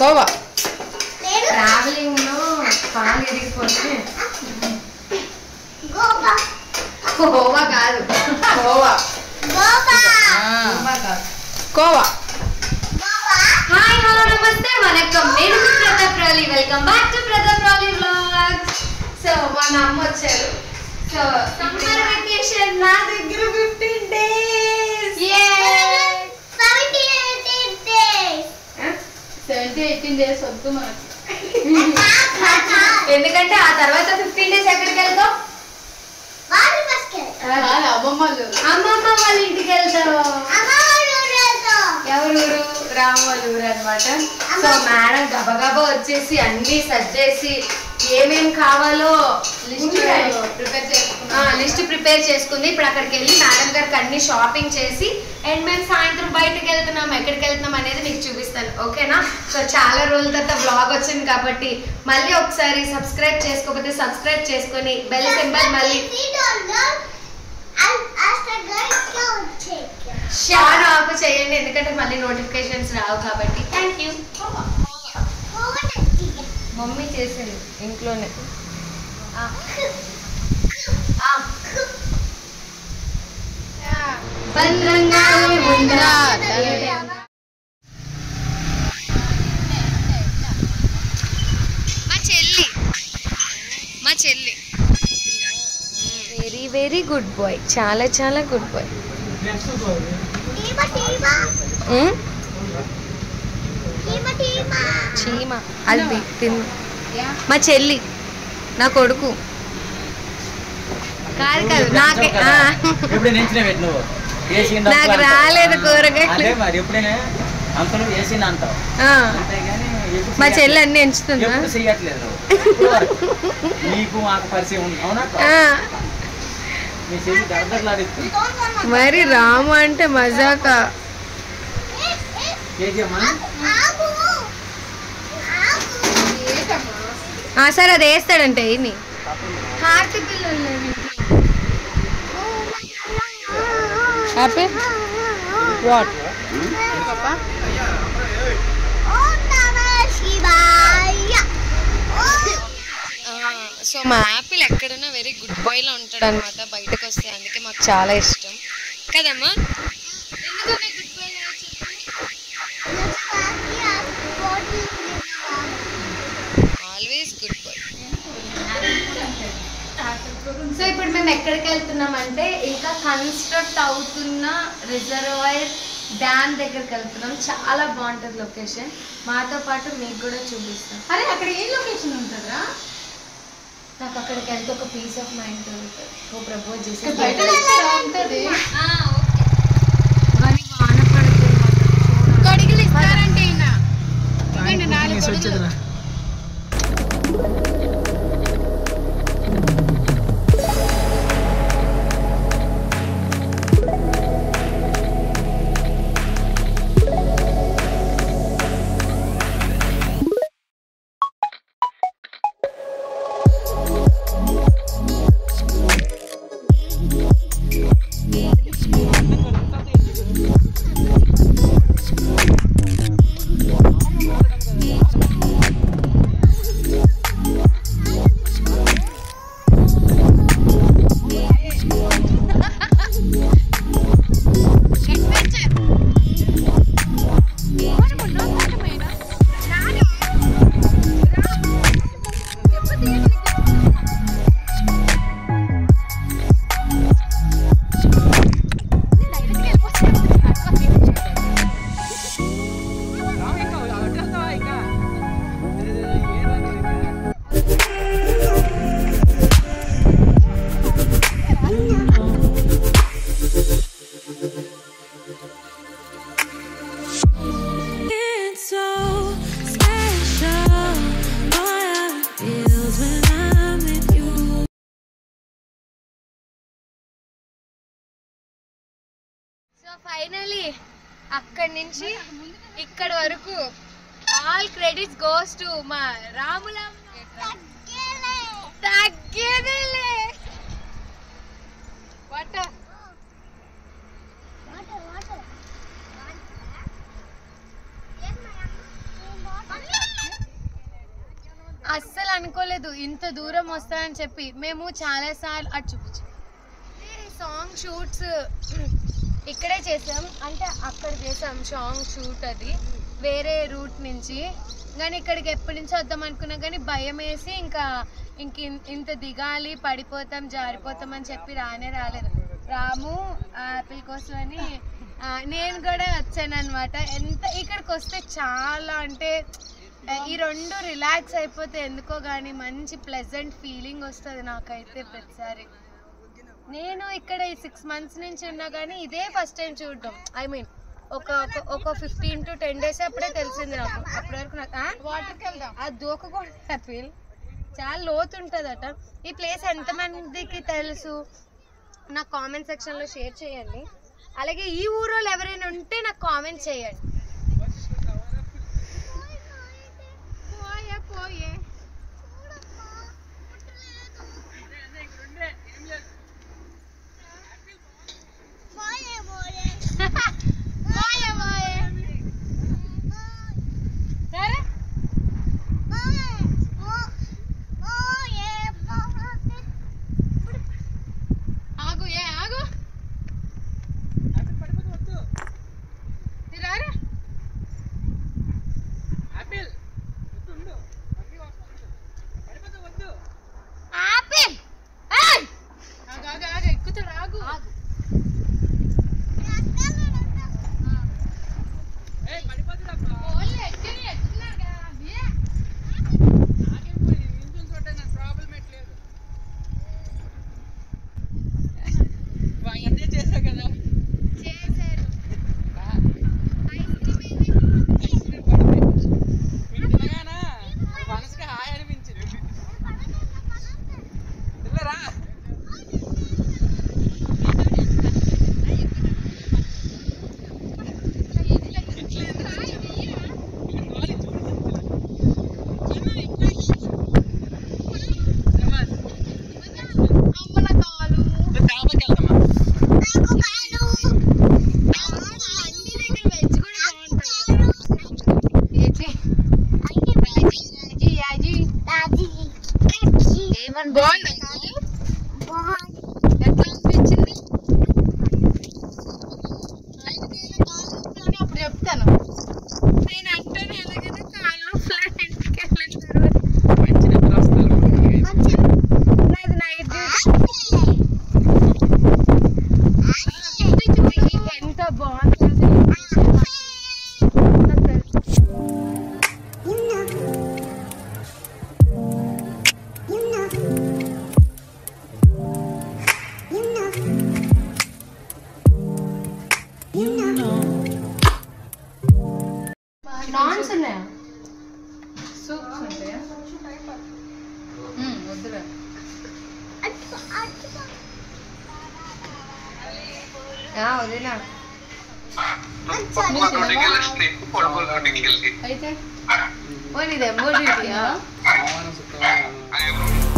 Khoa travelling లో పాలు ఇరిగిపోతే కోవా కాదు కోవా కోవా కాదు కోవా హాయ్ హలో నమస్తే వణకం నేను మీ ప్రతాప్ రాలి వెల్కమ్ బ్యాక్ టు ప్రతాప్ రాలి వ్లాగ్స్ సో మా అమ్మ వచ్చారు సో సమ్మర్ వెకేషన్ నా దగ్గర fifteen days seventy eighteen days వద్దు మనకి ఎందుకంటే ఆ తర్వాత ఫిఫ్టీన్ డేస్ ఎక్కడికి వెళ్తాం కాదు అమ్మమ్మలు అమ్మమ్మ వాళ్ళ ఇంటికి వెళ్తాం ఎవరు ఊరు రాము వాళ్ళ ఊరు అనమాట సో మేడం గబగబా వచ్చేసి అన్ని సజ్జేసి ఏమేం కావాలో లిస్ట్ ప్రిపేర్ చేసుకున్నాం లిస్ట్ ప్రిపేర్ చేసుకుంది ఇప్పుడు అక్కడికి వెళ్ళి మేడం గారికి అన్ని షాపింగ్ చేసి అండ్ మేము సాయంత్రం బయటకు వెళ్తున్నాం ఎక్కడికి వెళ్తున్నాం అనేది మీకు చూపిస్తాను ఓకేనా సో చాలా రోజుల తర్వాత బ్లాగ్ వచ్చింది కాబట్టి మళ్ళీ ఒకసారి సబ్స్క్రైబ్ చేసుకోకపోతే సబ్స్క్రైబ్ చేసుకొని బెల్ సింబల్ మళ్ళీ షాన్ ఆఫ్ చేయండి ఎందుకంటే మళ్ళీ నోటిఫికేషన్స్ రావు కాబట్టి థ్యాంక్ యూ మమ్మీ చేసింది ఇంట్లోనే ఆ. ఆ. భద్రంగా ఉందా మా చెల్లి మా చెల్లి వెరీ వెరీ గుడ్ బాయ్ చాలా చాలా గుడ్ బాయ్ చీమ అది తిన్ మా చెల్లి నా కొడుకు కాదు కాదు నాకే ఆ. ఎప్పుడు నించిన పెట్టు నువ్వు వేసింది నాకు అంటావు. రాలేదు కూరగాయలు. అదే మరి ఎప్పుడైనా అంతలో వేసింది అంటావు ఆ. అంతేగాని ఎప్పుడు మా చెయ్యట్లేదు. చెల్లి అన్ని ఎంచుతుందా ఎప్పుడు చెయ్యట్లేదు నువ్వు ఎప్పుడు వరకు. నీకు మాకు పరిచయం ఉంది అవునా ఆ. మీ చెల్లి దర్దర్లాడిస్తుంది మరి రాము అంటే మజాక కేజీఎమ్మా ఆ, సరే అది వేస్తాడంటే ఇన్ని హార్ట్ హ్యాపీ వాట్ సో మా యాపిల్ ఎక్కడున్నా వెరీ గుడ్ బాయ్ లో ఉంటాడు అనమాట బయటకు వస్తే అందుకే మాకు చాలా ఇష్టం కదమ్మా ఎందుకన్నా good boy always good boy so ఇప్పుడు మేము ఎక్కడికి వెళ్తున్నాం అంటే ఇంకా కన్స్ట్రక్ట్ అవుతున్న రిజర్వాయర్ డ్యామ్ దగ్గరికి వెళ్తున్నాం చాలా బాగుంటుంది లొకేషన్ మాతో పాటు మీకు కూడా చూపిస్తాం అరే అక్కడ ఏ లొకేషన్ ఉంటుందా నాకు అక్కడికి వెళ్తే ఒక పీస్ ఆఫ్ మైండ్ దొరుకుతుంది ఓ ప్రపోజ్ చేసి బయట ఉంటది ఆ, ఓకే. కానీ వాన పడుతుంది మాత్రం. కొడిగిలు ఇస్తారంటే ఈయన ఇవ్వండి నాలుగు కొడుగులు. It's so special. All I feels when I'm with you. So finally అక్కడి నుంచి ఇక్కడ వరకు ఆల్ క్రెడిట్స్ గోస్ టు మా రాములమ్మ తగ్గేదేలే వాటర్ వాటర్ వాటర్ అనుకోలేదు ఇంత దూరం వస్తాయని చెప్పి మేము చాలా సార్లు అటు చూపించు సాంగ్ షూట్స్ ఇక్కడే చేసాం అంటే అక్కడ చేసాం సాంగ్ షూట్ అది వేరే రూట్ నుంచి కానీ ఇక్కడికి ఎప్పటి నుంచో వద్దాం అనుకున్నా కానీ భయం వేసి ఇంకా ఇంక ఇన్- ఇంత దిగాలి పడిపోతాం జారిపోతాం అని చెప్పి రానే రాలేదు రాము ఆపిల్ కోసం అని ఆ, నేను కూడా వచ్చాను అనమాట ఎంత ఇక్కడికి వస్తే చాలా అంటే ఆ, ఈ రెండు రిలాక్స్ అయిపోతే ఎందుకో కానీ మంచి ప్లెజెంట్ ఫీలింగ్ వస్తుంది నాకైతే ప్రతిసారి నేను ఇక్కడ ఈ సిక్స్ మంత్స్ నుంచి ఉన్నా కానీ ఇదే ఫస్ట్ టైం చూడడం ఐ మీన్ ఒక ఒక- ఒక ఫిఫ్టీన్ టు టెన్ డేస్ అప్పుడే తెలిసింది నాకు అప్పటి వరకు నాకు వాటర్కి వెళ్దాం అది దూకకూడదు యాపిల్ చాలా లోతు ఉంటుందట ఈ ప్లేస్ ఎంతమందికి తెలుసు నాకు కామెంట్ సెక్షన్లో షేర్ చేయండి అలాగే ఈ ఊరోళ్ళు ఎవరైనా ఉంటే నాకు కామెంట్ చేయండి పోయే పోయే పోయే పోయే సరే ఆగు ఏ ఆగు రారా ఆపిల్ ఏయ్! ఆగు ఆగు ఆగు ఎక్కుతాడు ఆగు ఓన్లీ ఎక్కని ఎక్కుతున్నారు కదా అది. చేశారు ఐస్ క్రీమ్ ఏంది? మనసుకి హాయ్ అనిపించింది వెళ్ళరా అమ్మ నా కాలు డాబాకి వెళ్దామా అన్ని దగ్గర వెజ్ కూడా బాగుంటుంది ఏచి యాజీ యాజీ ఏమని బాగుంది ఎట్లా అనిపించింది అప్పుడు చెప్తాను నేను అంటాను ఎలాగైనా కాళ్ళు ఫ్లాట్ ఇంటికి వెళ్ళిన తర్వాత మంచి నిద్ర వస్తారు నాది నైట్ డ్యూటీ ఎంత బాగుంటుంది నాకు తెలుసు. నాన్స్ ఉన్నాయా సూప్స్ ఉంటాయా మ్మ్, వద్దురా వదినా అయితే ఓ నీదే మూడు శుక్రవారం